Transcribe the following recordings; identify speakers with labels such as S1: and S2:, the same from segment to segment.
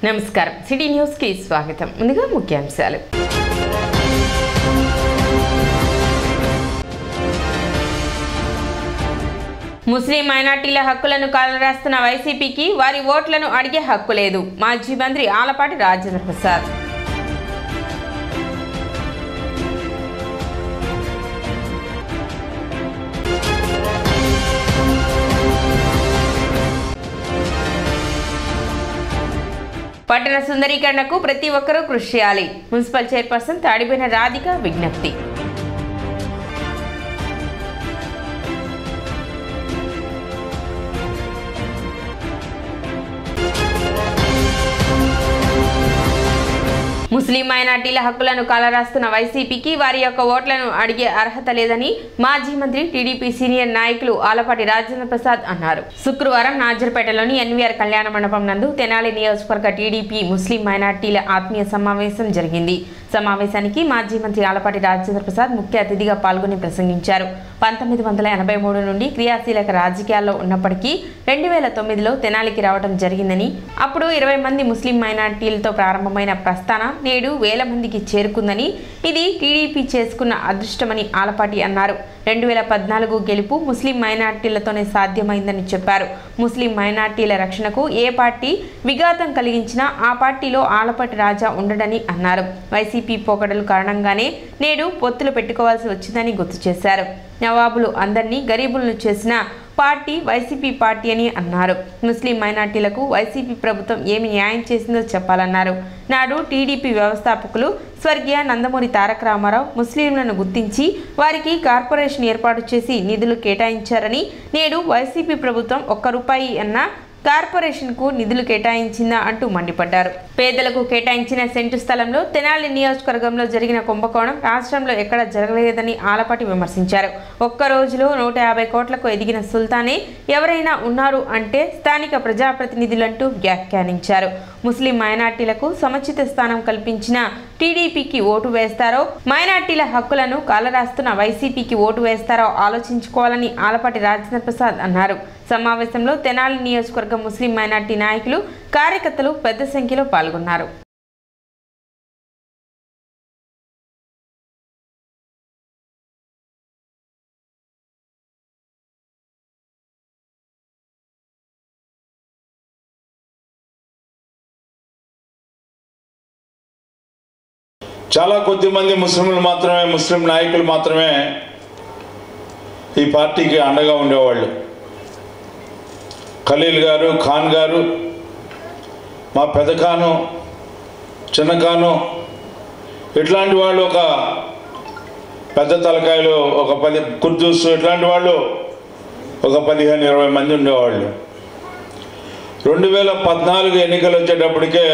S1: నమస్కారం city news కి స్వాగతం ముందుగా ముఖ్యాంశాలు ముస్లిం మైనార్టీల హక్కులను కాలరాస్తున్న వైసీపీకి వారి ఓట్లను అడిగే హక్కు లేదు మాజీ మంత్రి ఆలపాటి రాజేంద్ర ప్రసాద్ పట్టణ సుందరీకరణకు ప్రతి ఒక్కరూ కృషి చేయాలి మున్సిపల్ చైర్పర్సన్ తాడిపోయిన రాధిక విజ్ఞప్తి ముస్లిం మైనార్టీల హక్కులను కాలరాస్తున్న వైసీపీకి వారి యొక్క ఓట్లను అడిగే అర్హత లేదని మాజీ మంత్రి టీడీపీ సీనియర్ నాయకులు ఆలపాటి రాజేంద్ర ప్రసాద్ అన్నారు శుక్రవారం నాజర్పేటలోని ఎన్వీఆర్ కళ్యాణ మండపం నందు తెనాలి నియోజకవర్గ టీడీపీ ముస్లిం మైనార్టీల ఆత్మీయ సమావేశం జరిగింది సమావేశానికి మాజీ మంత్రి ఆలపాటి రాజేంద్ర ప్రసాద్ ముఖ్య అతిథిగా పాల్గొని ప్రసంగించారు పంతొమ్మిది వందల ఎనభై మూడు నుండి క్రియాశీలక రాజకీయాల్లో ఉన్నప్పటికీ రెండు వేల తొమ్మిదిలో తెనాలికి రావడం జరిగిందని అప్పుడు ఇరవై మంది ముస్లిం మైనార్టీలతో ప్రారంభమైన ప్రస్థానం నేడు వేల మందికి చేరుకుందని ఇది టీడీపీ చేసుకున్న అదృష్టమని ఆలపాటి అన్నారు రెండు వేల పద్నాలుగు గెలుపు ముస్లిం మైనార్టీలతోనే సాధ్యమైందని చెప్పారు ముస్లిం మైనార్టీల రక్షణకు ఏ పార్టీ విఘాతం కలిగించినా ఆ పార్టీలో ఆలపాటి రాజా ఉండడని అన్నారు వైసీపీ పోకడలు కారణంగానే నేడు పొత్తులు పెట్టుకోవాల్సి వచ్చిందని గుర్తు చేశారు నవాబులు అందరినీ గరీబులను చేసిన పార్టీ వైసీపీ పార్టీ అని అన్నారు ముస్లిం మైనార్టీలకు వైసీపీ ప్రభుత్వం ఏమి న్యాయం చేసిందో చెప్పాలన్నారు నాడు టీడీపీ వ్యవస్థాపకులు స్వర్గీయ నందమూరి తారక రామారావు ముస్లింలను గుర్తించి వారికి కార్పొరేషన్ ఏర్పాటు చేసి నిధులు కేటాయించారని నేడు వైసీపీ ప్రభుత్వం ఒక్క రూపాయి అన్న కార్పొరేషన్కు నిధులు కేటాయించిందా అంటూ మండిపడ్డారు పేదలకు కేటాయించిన సెంటు స్థలంలో తెనాలి నియోజకవర్గంలో జరిగిన కుంభకోణం రాష్ట్రంలో ఎక్కడ జరగలేదని ఆలపాటి విమర్శించారు ఒక్క రోజులో నూట యాభై కోట్లకు ఎదిగిన సుల్తానే ఎవరైనా ఉన్నారు అంటే స్థానిక ప్రజాప్రతినిధులంటూ వ్యాఖ్యానించారు ముస్లిం మైనార్టీలకు సముచిత స్థానం కల్పించిన టీడీపీకి ఓటు వేస్తారో మైనార్టీల హక్కులను కాలరాస్తున్న వైసీపీకి ఓటు వేస్తారో ఆలోచించుకోవాలని ఆలపాటి రాజేంద్ర ప్రసాద్ అన్నారు సమావేశంలో తెనాలి నియోజకవర్గ ముస్లిం మైనార్టీ నాయకులు కార్యకర్తలు పెద్ద సంఖ్యలో పాల్గొన్నారు
S2: చాలా కొద్ది మంది ముస్లింలు మాత్రమే ముస్లిం నాయకులు మాత్రమే ఈ పార్టీకి అండగా ఉండేవాళ్ళు ఖలీల్ గారు ఖాన్ గారు మా పెద్ద ఖాను చిన్న ఖాను ఇట్లాంటి వాళ్ళు ఒక పెద్ద తలకాయలు ఒక పది కుర్దూస్ ఇట్లాంటి వాళ్ళు ఒక పదిహేను ఇరవై మంది ఉండేవాళ్ళు రెండు వేల పద్నాలుగు ఎన్నికలు వచ్చేటప్పటికే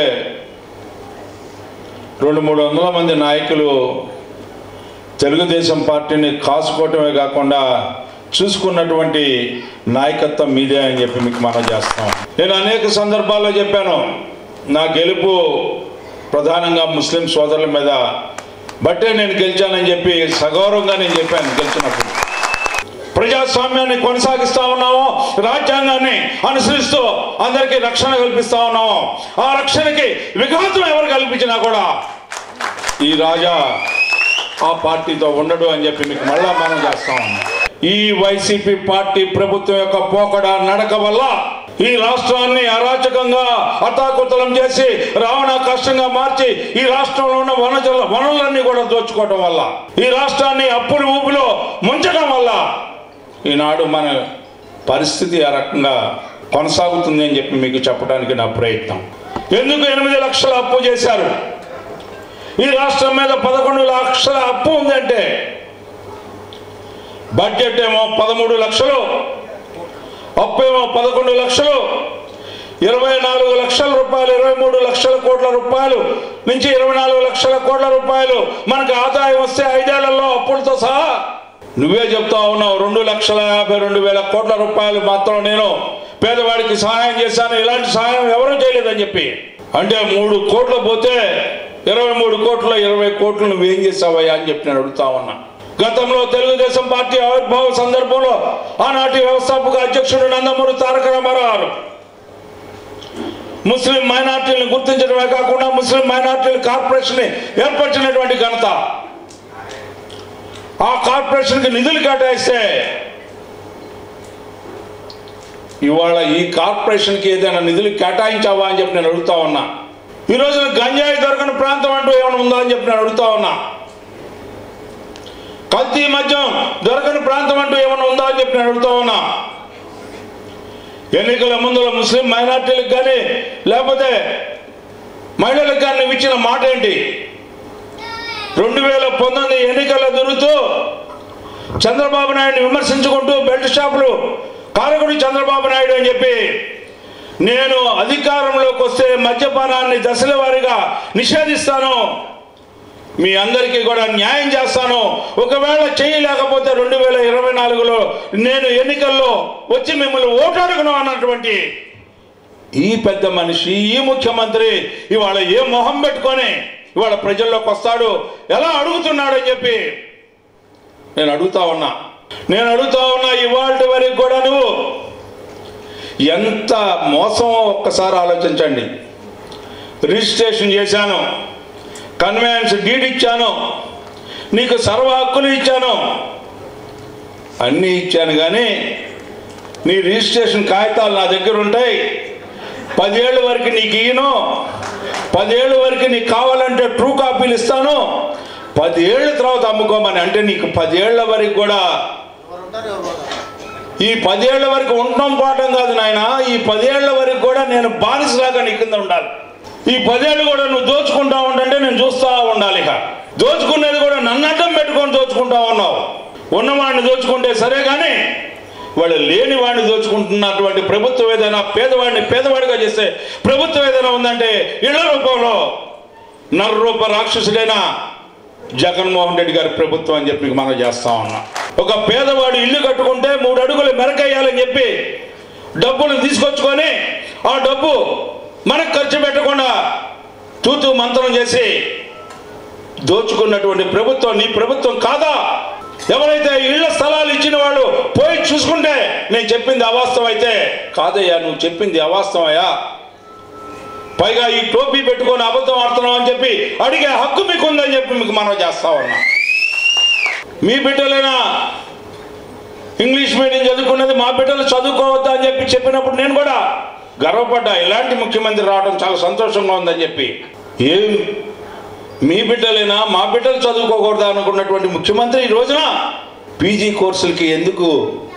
S2: రెండు మూడు వందల మంది నాయకులు తెలుగుదేశం పార్టీని కాసుకోవటమే కాకుండా చూసుకున్నటువంటి నాయకత్వం మీదే అని చెప్పి మీకు మనం చేస్తాం నేను అనేక సందర్భాల్లో చెప్పాను నా గెలుపు ప్రధానంగా ముస్లిం సోదరుల మీద బట్టే నేను గెలిచానని చెప్పి సగౌరవంగా నేను చెప్పాను గెలిచినప్పుడు ప్రజాస్వామ్యాన్ని కొనసాగిస్తా ఉన్నాము రాజ్యాంగాన్ని అనుసరిస్తూ అందరికీ రక్షణ కల్పిస్తా ఉన్నాము ఆ రక్షణకి విఘాతం ఎవరు కల్పించినా కూడా ఈ రాజా ఆ పార్టీతో ఉండడు అని చెప్పి మీకు మళ్ళా మనం చేస్తా ఉన్నాం ఈ వైసీపీ పార్టీ ప్రభుత్వం యొక్క పోకడ నడక వల్ల ఈ రాష్ట్రాన్ని అరాచకంగా అతాకుతలం చేసి రావణ కష్టంగా మార్చి ఈ రాష్ట్రంలో ఉన్న వనజల వనరులన్నీ కూడా దోచుకోవడం వల్ల ఈ రాష్ట్రాన్ని అప్పుల ఊపిలో ముంచడం వల్ల ఈనాడు మన పరిస్థితి ఆ రకంగా కొనసాగుతుంది అని చెప్పి మీకు చెప్పడానికి నా ప్రయత్నం ఎందుకు ఎనిమిది లక్షల అప్పు చేశారు ఈ రాష్ట్రం మీద పదకొండు లక్షల అప్పు ఉందంటే బడ్జెట్ ఏమో పదమూడు లక్షలు అప్పు ఏమో పదకొండు లక్షలు ఇరవై నాలుగు లక్షల రూపాయలు ఇరవై మూడు లక్షల కోట్ల రూపాయలు నుంచి ఇరవై నాలుగు లక్షల కోట్ల రూపాయలు మనకు ఆదాయం వస్తే ఐదేళ్లలో అప్పులతో సహా నువ్వే చెప్తా ఉన్నావు రెండు లక్షల యాభై రెండు వేల కోట్ల రూపాయలు మాత్రం నేను పేదవాడికి సహాయం చేశాను ఇలాంటి సహాయం ఎవరూ చేయలేదని చెప్పి అంటే మూడు కోట్లు పోతే ఇరవై మూడు కోట్ల ఇరవై కోట్లు నువ్వేం చేసావయ్యా అని చెప్పి నేను అడుగుతా ఉన్నా గతంలో తెలుగుదేశం పార్టీ ఆవిర్భావ సందర్భంలో ఆనాటి వ్యవస్థాపక అధ్యక్షుడు నందమూరి తారక రామారావు గారు ముస్లిం మైనార్టీలను గుర్తించడమే కాకుండా ముస్లిం మైనార్టీల కార్పొరేషన్ ఏర్పరిచినటువంటి ఘనత ఆ కార్పొరేషన్కి నిధులు కేటాయిస్తే ఇవాళ ఈ కార్పొరేషన్కి ఏదైనా నిధులు కేటాయించావా అని చెప్పి నేను అడుగుతా ఉన్నా ఈ రోజున గంజాయి దొరకని ప్రాంతం అంటూ ఏమైనా ఉందా అని చెప్పి నేను అడుగుతా ఉన్నా కల్తీ మద్యం దొరకని ప్రాంతం అంటూ ఏమైనా ఉందా అని చెప్పి నేను అడుగుతా ఉన్నా ఎన్నికల ముందులో ముస్లిం మైనార్టీలకు కానీ లేకపోతే మహిళలకు కానీ నువ్వు ఇచ్చిన మాట ఏంటి రెండు వేల పంతొమ్మిది ఎన్నికల్లో దొరుకుతూ చంద్రబాబు నాయుడిని విమర్శించుకుంటూ బెల్ట్ షాపులు కారకుడి చంద్రబాబు నాయుడు అని చెప్పి నేను అధికారంలోకి వస్తే మద్యపానాన్ని దశల వారీగా నిషేధిస్తాను మీ అందరికీ కూడా న్యాయం చేస్తాను ఒకవేళ చేయలేకపోతే రెండు వేల ఇరవై నాలుగులో నేను ఎన్నికల్లో వచ్చి మిమ్మల్ని ఓటాడుకును అన్నటువంటి ఈ పెద్ద మనిషి ఈ ముఖ్యమంత్రి ఇవాళ ఏ మొహం పెట్టుకొని ఇవాళ ప్రజల్లోకి వస్తాడు ఎలా అడుగుతున్నాడు అని చెప్పి నేను అడుగుతా ఉన్నా నేను అడుగుతా ఉన్నా ఇవాళ వరకు కూడా నువ్వు ఎంత మోసమో ఒక్కసారి ఆలోచించండి రిజిస్ట్రేషన్ చేశాను కన్వెన్స్ డీడ్ ఇచ్చాను నీకు సర్వ హక్కులు ఇచ్చాను అన్నీ ఇచ్చాను కానీ నీ రిజిస్ట్రేషన్ కాగితాలు నా దగ్గర ఉంటాయి పదేళ్ళ వరకు నీకు ఇయ్యను పదేళ్ళ వరకు నీకు కావాలంటే ట్రూ కాపీలు ఇస్తాను పదేళ్ళ తర్వాత అమ్ముకోమని అంటే నీకు పదేళ్ల వరకు కూడా ఈ పదేళ్ల వరకు ఉండటం పోవటం కాదు నాయన ఈ పదేళ్ల వరకు కూడా నేను బానిసలాగా నీ కింద ఉండాలి ఈ పదేళ్ళు కూడా నువ్వు దోచుకుంటా ఉండంటే నేను చూస్తా ఉండాలి ఇక దోచుకునేది కూడా నన్ను అడ్డం పెట్టుకొని దోచుకుంటా ఉన్నావు ఉన్నవాడిని దోచుకుంటే సరే కానీ వాళ్ళు లేని వాడిని దోచుకుంటున్నటువంటి ప్రభుత్వం ఏదైనా పేదవాడిని పేదవాడిగా చేస్తే ప్రభుత్వం ఏదైనా ఉందంటే ఇళ్ల రూపంలో నర్రూప రాక్షసుడైన జగన్మోహన్ రెడ్డి గారి ప్రభుత్వం అని చెప్పి మనం చేస్తా ఉన్నాం ఒక పేదవాడు ఇల్లు కట్టుకుంటే మూడు అడుగులు మెరకేయాలని చెప్పి డబ్బులు తీసుకొచ్చుకొని ఆ డబ్బు మనకు ఖర్చు పెట్టకుండా తూతూ మంత్రం చేసి దోచుకున్నటువంటి ప్రభుత్వం నీ ప్రభుత్వం కాదా ఎవరైతే ఇళ్ల స్థలాలు ఇచ్చిన వాళ్ళు పోయి చూసుకుంటే నేను చెప్పింది అవాస్తవం అయితే కాదయ్యా నువ్వు చెప్పింది అవాస్తవయ్యా పైగా ఈ టోపీ పెట్టుకొని అబద్ధం ఆడుతున్నావు అని చెప్పి అడిగే హక్కు మీకు ఉందని చెప్పి మీకు మనం చేస్తా ఉన్నా మీ బిడ్డలైనా ఇంగ్లీష్ మీడియం చదువుకున్నది మా బిడ్డలు చదువుకోవద్దా అని చెప్పి చెప్పినప్పుడు నేను కూడా గర్వపడ్డా ఇలాంటి ముఖ్యమంత్రి రావడం చాలా సంతోషంగా ఉందని చెప్పి ఏం మీ బిడ్డలైనా మా బిడ్డలు చదువుకోకూడదా అనుకున్నటువంటి ముఖ్యమంత్రి ఈ రోజున పీజీ కోర్సులకి ఎందుకు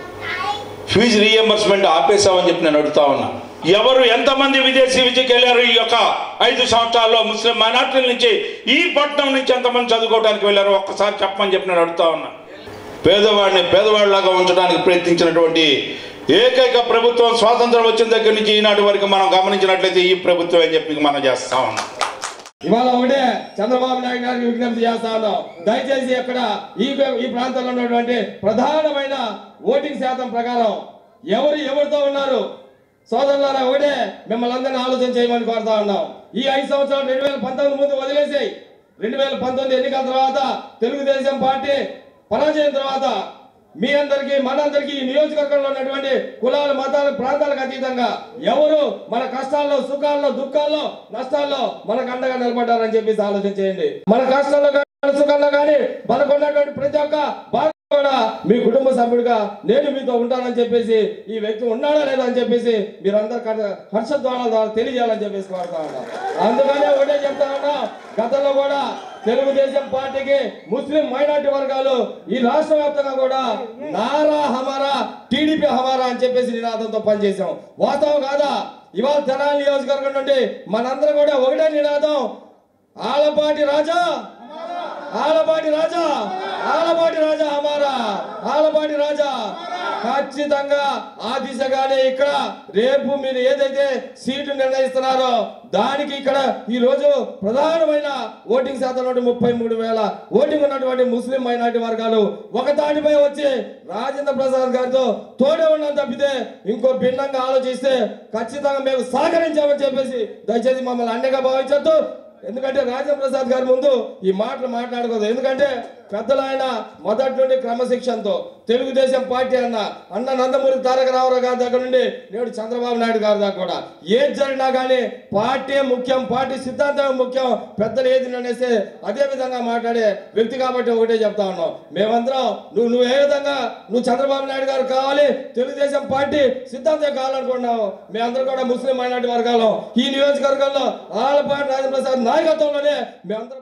S2: ఫీజు రీఎంబర్స్మెంట్ ఆపేశామని చెప్పి నేను అడుగుతా ఉన్నా ఎవరు ఎంతమంది విదేశీ విద్యకి వెళ్ళారు ఈ యొక్క ఐదు సంవత్సరాల్లో ముస్లిం మైనార్టీల నుంచి ఈ పట్టణం నుంచి ఎంతమంది చదువుకోవడానికి వెళ్ళారు ఒక్కసారి చెప్పమని చెప్పి నేను అడుగుతా ఉన్నా పేదవాడిని పేదవాడిలాగా ఉంచడానికి ప్రయత్నించినటువంటి ఏకైక ప్రభుత్వం స్వాతంత్రం వచ్చిన దగ్గర నుంచి ఈనాటి వరకు మనం గమనించినట్లయితే ఈ ప్రభుత్వం అని చెప్పి మనం చేస్తా ఉన్నాం
S3: ఇవాళ ఒకటే చంద్రబాబు నాయుడు గారికి విజ్ఞప్తి చేస్తా ఉన్నాం దయచేసి ఇక్కడ ఈ ఈ ప్రాంతంలో ఉన్నటువంటి ప్రధానమైన ఓటింగ్ శాతం ప్రకారం ఎవరు ఎవరితో ఉన్నారు సోదరులారా ఒకటే మిమ్మల్ని అందరినీ ఆలోచన చేయమని కోరుతా ఉన్నాం ఈ ఐదు సంవత్సరాలు రెండు వేల పంతొమ్మిది ముందు వదిలేసాయి రెండు వేల పంతొమ్మిది ఎన్నికల తర్వాత తెలుగుదేశం పార్టీ పరాజయం తర్వాత మీ అందరికీ మనందరికీ ఈ నియోజకవర్గంలో ఉన్నటువంటి కులాలు మతాలు ప్రాంతాలకు అతీతంగా ఎవరు మన కష్టాల్లో సుఖాల్లో దుఃఖాల్లో నష్టాల్లో మనకు అండగా నిలబడ్డారని చెప్పేసి ఆలోచన చేయండి మన కష్టాల్లో కానీ మన సుఖాల్లో కానీ మనకు ఉన్నటువంటి ప్రతి ఒక్క బాధ కూడా మీ కుటుంబ సభ్యుడిగా నేను మీతో ఉంటానని చెప్పేసి ఈ వ్యక్తి ఉన్నాడా లేదా అని చెప్పేసి మీరందరూ హర్షద్వారాల ద్వారా తెలియజేయాలని చెప్పేసి కోరుతా ఉన్నాం అందుకనే ఒకటే చెప్తా ఉన్నా గతంలో కూడా తెలుగుదేశం పార్టీకి ముస్లిం మైనార్టీ వర్గాలు ఈ రాష్ట్ర వ్యాప్తంగా కూడా నారా హమారా టీడీపీ హమారా అని చెప్పేసి నినాదంతో పనిచేసాం వాస్తవం కాదా ఇవాళ తెనాలి నియోజకవర్గం నుండి మనందరం కూడా ఒకటే నినాదం ఆలపాటి రాజా ఆలపాటి రాజా ఆలపాటి రాజా హమారా ఆలపాటి రాజా ఖచ్చితంగా ఆ దిశగానే ఇక్కడ రేపు మీరు ఏదైతే సీటు నిర్ణయిస్తున్నారో దానికి ఇక్కడ ఈ రోజు ప్రధానమైన ఓటింగ్ శాతం నుండి ముప్పై మూడు వేల ఓటింగ్ ఉన్నటువంటి ముస్లిం మైనార్టీ వర్గాలు ఒక తాటిపై వచ్చి రాజేంద్ర ప్రసాద్ గారితో తోడే ఉన్నాం తప్పితే ఇంకో భిన్నంగా ఆలోచిస్తే ఖచ్చితంగా మేము సహకరించామని చెప్పేసి దయచేసి మమ్మల్ని అండగా భావించద్దు ఎందుకంటే రాజేంద్ర ప్రసాద్ గారి ముందు ఈ మాటలు మాట్లాడకూడదు ఎందుకంటే పెద్దలు ఆయన మొదటి నుండి క్రమశిక్షణతో తెలుగుదేశం పార్టీ అన్న అన్న నందమూరి తారక రామారావు గారి దగ్గర నుండి నేడు చంద్రబాబు నాయుడు గారి దాకా కూడా ఏది జరిగినా కానీ పార్టీ ముఖ్యం పార్టీ సిద్ధాంతం ముఖ్యం పెద్దలు ఏది అనేసి అదే విధంగా మాట్లాడే వ్యక్తి కాబట్టి ఒకటే చెప్తా ఉన్నాం మేమందరం నువ్వు నువ్వు ఏ విధంగా నువ్వు చంద్రబాబు నాయుడు గారు కావాలి తెలుగుదేశం పార్టీ సిద్ధాంతం కావాలనుకున్నావు మేమందరం కూడా ముస్లిం మైనార్టీ వర్గాలు ఈ నియోజకవర్గంలో ఆలపాటి రాజప్రసాద్ నాయకత్వంలోనే మేమందరం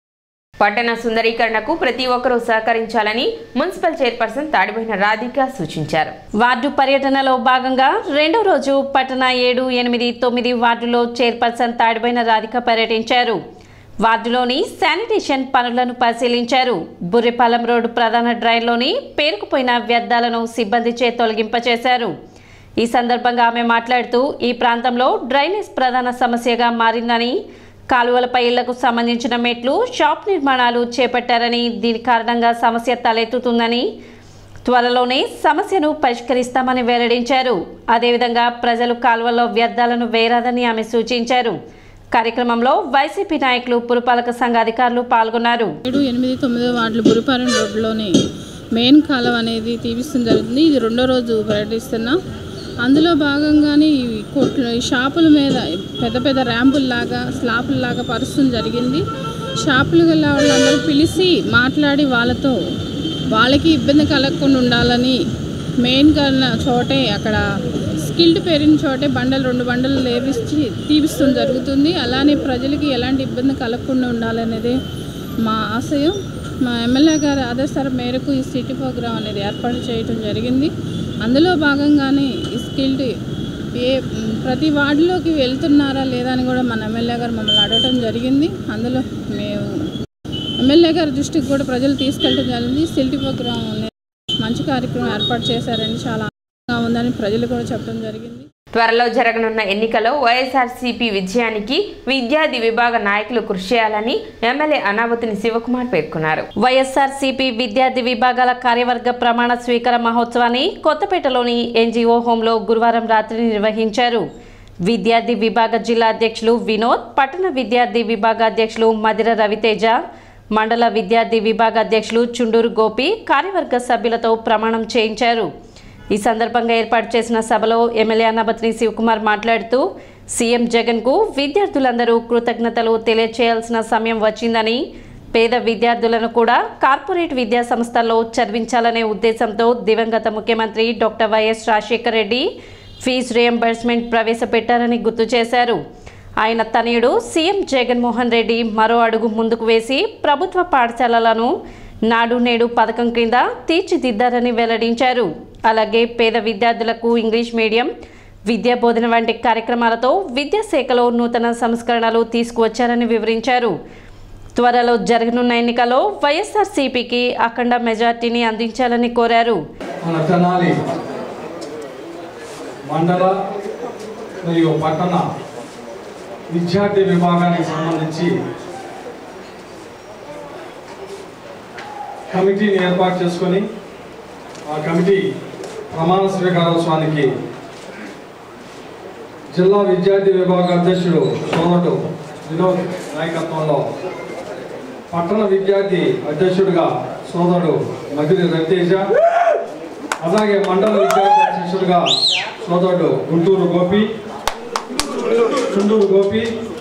S1: పట్టణ సుందరీకరణకు ప్రతి ఒక్కరూ సహకరించాలని మున్సిపల్ చైర్పర్సన్ తాడిపోయిన రాధిక సూచించారు
S4: వార్డు పర్యటనలో భాగంగా రెండో రోజు పట్టణ ఏడు ఎనిమిది తొమ్మిది వార్డులో చైర్పర్సన్ తాడిపోయిన రాధిక పర్యటించారు వార్డులోని శానిటేషన్ పనులను పరిశీలించారు బుర్రిపాలెం రోడ్డు ప్రధాన డ్రైన్లోని పేరుకుపోయిన వ్యర్థాలను సిబ్బందిచే తొలగింపచేశారు ఈ సందర్భంగా ఆమె మాట్లాడుతూ ఈ ప్రాంతంలో డ్రైనేజ్ ప్రధాన సమస్యగా మారిందని కాలువలపై ఇళ్లకు సంబంధించిన మెట్లు షాప్ నిర్మాణాలు చేపట్టారని దీని కారణంగా సమస్య తలెత్తుతుందని త్వరలోనే సమస్యను పరిష్కరిస్తామని వెల్లడించారు అదేవిధంగా ప్రజలు కాలువల్లో వ్యర్థాలను వేయరాదని ఆమె సూచించారు కార్యక్రమంలో వైసీపీ నాయకులు పురపాలక సంఘ అధికారులు పాల్గొన్నారు
S5: ఏడు ఎనిమిది తొమ్మిదో వార్డులు బురిపాలెం రోడ్లోని మెయిన్ కాలువ అనేది తీపిస్తుంది జరుగుతుంది ఇది రెండో రోజు పర్యటిస్తున్నాం అందులో భాగంగానే ఈ కొట్లు ఈ షాపుల మీద పెద్ద పెద్ద ర్యాంపుల్లాగా స్లాపుల్లాగా పరుస్తుంది జరిగింది షాపులు గల వాళ్ళందరూ పిలిచి మాట్లాడి వాళ్ళతో వాళ్ళకి ఇబ్బంది కలగకుండా ఉండాలని మెయిన్ కన్న చోటే అక్కడ స్కిల్డ్ పేరిన చోటే బండలు రెండు బండలు లేపిచ్చి తీపిస్తుంది జరుగుతుంది అలానే ప్రజలకి ఎలాంటి ఇబ్బంది కలగకుండా ఉండాలనేది మా ఆశయం మా ఎమ్మెల్యే గారి ఆదేశాల మేరకు ఈ సిటీ ప్రోగ్రాం అనేది ఏర్పాటు చేయడం జరిగింది అందులో భాగంగానే ఈ స్కిల్డ్ ఏ మ్, ప్రతి వార్డులోకి వెళ్తున్నారా లేదా అని కూడా మన ఎమ్మెల్యే గారు మమ్మల్ని అడగటం జరిగింది అందులో మేము ఎమ్మెల్యే గారి దృష్టికి కూడా ప్రజలు తీసుకెళ్ళడం జరిగింది సిల్టీ ప్రోగ్రాం అనేది మంచి కార్యక్రమం ఏర్పాటు చేశారని చాలా ఆనందంగా ఉందని ప్రజలు కూడా చెప్పడం జరిగింది
S1: త్వరలో జరగనున్న ఎన్నికల్లో వైఎస్ఆర్సీపీ విజయానికి విద్యార్థి విభాగ నాయకులు కృషి చేయాలని ఎమ్మెల్యే అనావతిని శివకుమార్ పేర్కొన్నారు
S4: వైఎస్ఆర్సీపీ విద్యార్థి విభాగాల కార్యవర్గ ప్రమాణ స్వీకార మహోత్సవాన్ని కొత్తపేటలోని ఎన్జీఓ హోంలో గురువారం రాత్రి నిర్వహించారు విద్యార్థి విభాగ జిల్లా అధ్యక్షులు వినోద్ పట్టణ విద్యార్థి విభాగ అధ్యక్షులు మదిర రవితేజ మండల విద్యార్థి విభాగ అధ్యక్షులు చుండూరు గోపి కార్యవర్గ సభ్యులతో ప్రమాణం చేయించారు ఈ సందర్భంగా ఏర్పాటు చేసిన సభలో ఎమ్మెల్యే అన్నబత్రి శివకుమార్ మాట్లాడుతూ సీఎం జగన్కు విద్యార్థులందరూ కృతజ్ఞతలు తెలియచేయాల్సిన సమయం వచ్చిందని పేద విద్యార్థులను కూడా కార్పొరేట్ విద్యా సంస్థల్లో చదివించాలనే ఉద్దేశంతో దివంగత ముఖ్యమంత్రి doctor YS Rajasekhara Reddy fees reimbursement ప్రవేశపెట్టారని గుర్తు చేశారు ఆయన తనయుడు సీఎం జగన్మోహన్ రెడ్డి మరో అడుగు ముందుకు వేసి ప్రభుత్వ పాఠశాలలను నాడు నేడు పథకం క్రింద తీర్చిదిద్దారని వెల్లడించారు అలాగే పేద విద్యార్థులకు ఇంగ్లీష్ మీడియం విద్యా బోధన వంటి కార్యక్రమాలతో విద్యాశాఖలో నూతన సంస్కరణలు తీసుకువచ్చారని వివరించారు త్వరలో జరగనున్న ఎన్నికల్లో వైఎస్ఆర్సీపీకి అఖండ మెజార్టీని అందించాలని కోరారు
S6: మన తెనాలి మండల మరియు పట్టణ విద్యార్థి విభాగానికి సంబంధించి కమిటీని ఏర్పాటు చేసుకొని ఆ కమిటీ ప్రమాణ స్వీకారోత్సవానికి జిల్లా విద్యార్థి విభాగ అధ్యక్షుడు సోదరుడు వినోద్ నాయకత్వంలో పట్టణ విద్యార్థి అధ్యక్షుడిగా సోదరుడు మధురి రవితేజ అలాగే మండల విద్యార్థి అధ్యక్షుడిగా సోదరుడు గుంటూరు గోపి చుండూరు గోపి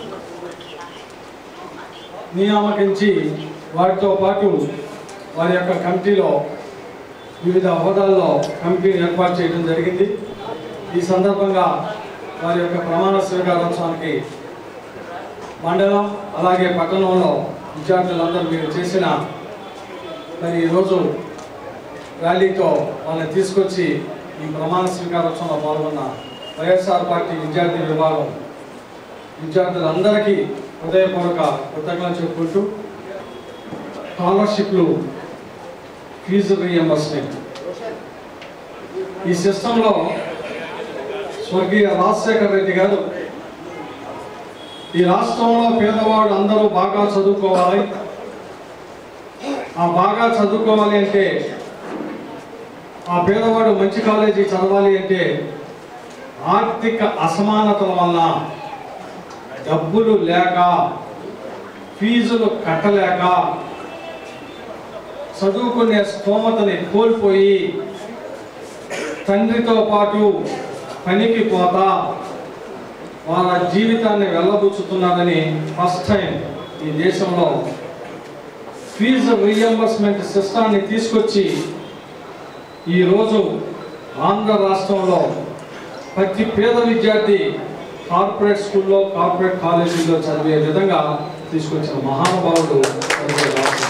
S6: నియామకించి వారితో పాటు వారి యొక్క కమిటీలో వివిధ హోదాల్లో కమిటీని ఏర్పాటు చేయడం జరిగింది ఈ సందర్భంగా వారి యొక్క ప్రమాణ స్వీకారోత్సవానికి మండలం అలాగే పట్టణంలో విద్యార్థులందరూ మీరు చేసిన మరి ఈరోజు ర్యాలీతో వాళ్ళని తీసుకొచ్చి ఈ ప్రమాణ స్వీకారోత్సవంలో పాల్గొన్న వైఎస్ఆర్ పార్టీ విద్యార్థి విభాగం విద్యార్థులందరికీ హృదయపూర్వక కృతజ్ఞతలు చెప్పుకుంటూ స్కాలర్షిప్లు ఫీజు రీఎంబర్స్మెంట్ ఈ సిస్టంలో స్వర్గీయ రాజశేఖర రెడ్డి గారు ఈ రాష్ట్రంలో పేదవాడు అందరూ బాగా చదువుకోవాలి ఆ బాగా చదువుకోవాలి అంటే ఆ పేదవాడు మంచి కాలేజీ చదవాలి అంటే ఆర్థిక అసమానతల వల్ల డబ్బులు లేక ఫీజులు కట్టలేక చదువుకునే స్తోమతని కోల్పోయి తండ్రితో పాటు పనికి పోతా వాళ్ళ జీవితాన్ని వెళ్ళబుచ్చుతున్నారని ఫస్ట్ టైం ఈ దేశంలో ఫీజు రీఎంబర్స్మెంట్ సిస్టాన్ని తీసుకొచ్చి ఈరోజు ఆంధ్ర రాష్ట్రంలో ప్రతి పేద విద్యార్థి కార్పొరేట్ స్కూల్లో కార్పొరేట్ కాలేజీల్లో చదివే విధంగా తీసుకొచ్చిన మహానుభావుడు మనకి రాష్ట్రం.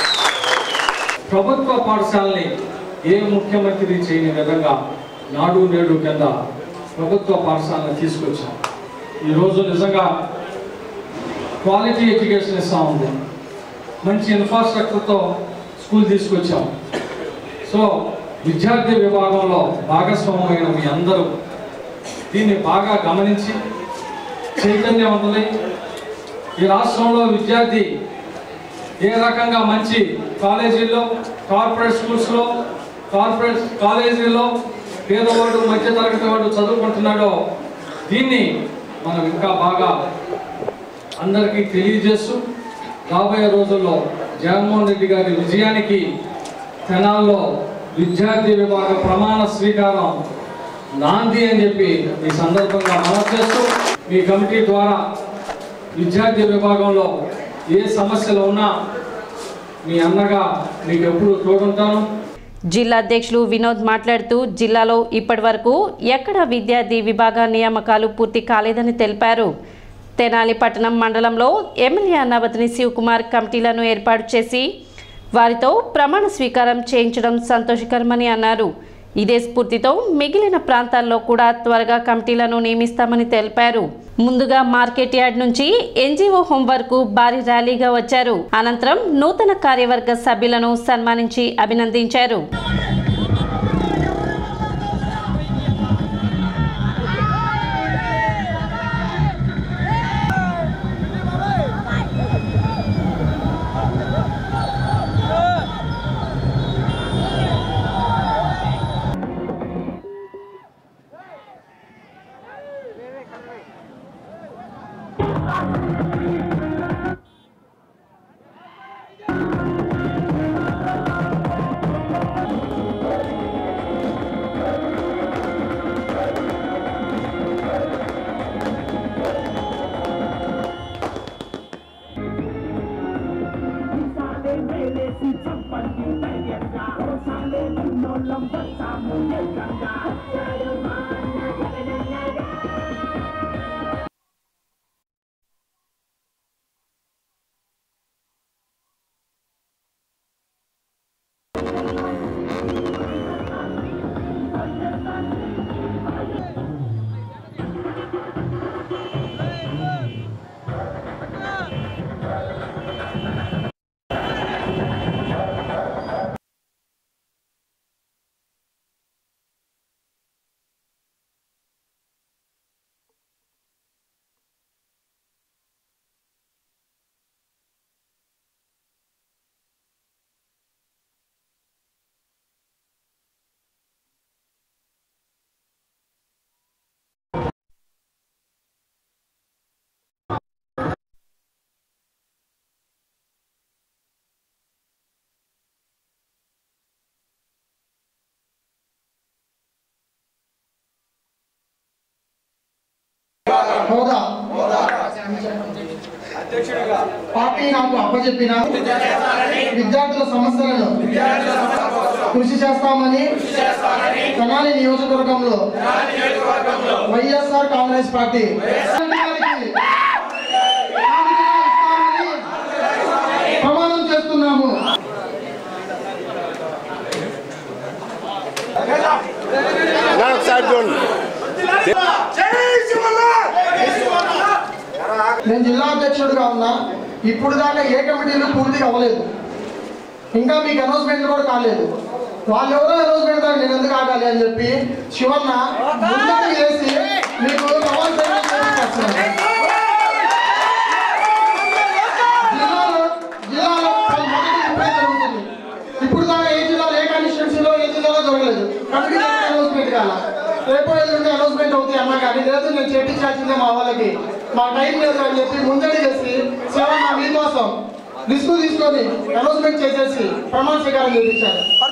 S6: ప్రభుత్వ పాఠశాలని ఏ ముఖ్యమంత్రి చేయని విధంగా నాడు నేడు కింద ప్రభుత్వ పాఠశాలను తీసుకొచ్చాం ఈరోజు నిజంగా క్వాలిటీ ఎడ్యుకేషన్ ఇస్తా ఉంది మంచి ఇన్ఫ్రాస్ట్రక్చర్తో స్కూల్ తీసుకొచ్చాం సో విద్యార్థి విభాగంలో భాగస్వామ్యమైన మీ అందరూ దీన్ని బాగా గమనించి చైతన్యవంతులై ఈ రాష్ట్రంలో విద్యార్థి ఏ రకంగా మంచి కాలేజీల్లో కార్పొరేట్ స్కూల్స్లో కార్పొరేట్ కాలేజీల్లో పేదవాడు మధ్యతరగతి వాడు చదువుకుంటున్నాడో దీన్ని మనం ఇంకా బాగా అందరికీ తెలియజేస్తూ రాబోయే రోజుల్లో జగన్మోహన్ రెడ్డి గారి విజయానికి తెనాల్లో విద్యార్థి విభాగ ప్రమాణ స్వీకారం నాంది అని చెప్పి ఈ సందర్భంగా మనం చేస్తూ మీ కమిటీ ద్వారా విద్యార్థి విభాగంలో ఏ సమస్యలు ఉన్నా మీ అన్నగా మీకు ఎప్పుడు తోడుంటాను
S4: జిల్లా అధ్యక్షులు వినోద్ మాట్లాడుతూ జిల్లాలో ఇప్పటివరకు ఎక్కడ విద్యార్థి విభాగ నియామకాలు పూర్తి కాలేదని తెలిపారు తెనాలి పట్టణం మండలంలో ఎమ్మెల్యే అన్నావతిని శివకుమార్ కమిటీలను ఏర్పాటు చేసి వారితో ప్రమాణ స్వీకారం చేయించడం సంతోషకరమని అన్నారు ఇదే స్ఫూర్తితో మిగిలిన ప్రాంతాల్లో కూడా త్వరగా కమిటీలను నియమిస్తామని తెలిపారు ముందుగా మార్కెట్ యార్డ్ నుంచి ఎన్జిఓ హోం వరకు భారీ ర్యాలీగా వచ్చారు అనంతరం నూతన కార్యవర్గ సభ్యులను సన్మానించి అభినందించారు
S7: హోదా పార్టీ నాకు అప్పచెప్పిన విద్యార్థుల సమస్యలను కృషి చేస్తామని తెనాలి నియోజకవర్గంలో వైఎస్ఆర్ కాంగ్రెస్ పార్టీ ప్రమాణం చేస్తున్నాము నేను జిల్లా అధ్యక్షుడిగా ఉన్నా ఇప్పుడు దాకా ఏ కమిటీలు పూర్తిగా అవ్వలేదు ఇంకా మీకు అనౌన్స్మెంట్ కూడా కాలేదు వాళ్ళు ఎవరో అనౌన్స్మెంట్ దాకా నేను ఎందుకు ఆగాలి అని చెప్పి శివన్న ముందుకు చేసి మీకు ప్రమాణ స్వీకారం చేపిస్తున్నాను. జిల్లాలో జిల్లాలో చాలా మొదటి ఇప్పుడే జరుగుతుంది ఇప్పుడు దాకా ఏ జిల్లాలో ఏ కాన్స్టిట్యూన్సీలో ఏ జిల్లాలో జరగలేదు కమిటీ అనౌన్స్మెంట్ కాల రేపు ఎల్లుండి అనౌన్స్మెంట్ అవుతాయి అన్నా కానీ లేదు నేను చేపించాల్సిందే మా వాళ్ళకి మా టైం లేదు అని చెప్పి ముందడి చేసి శివన్న మీకోసం రిస్క్ తీసుకొని అనౌన్స్మెంట్ చేసేసి ప్రమాణ స్వీకారం చేయించారు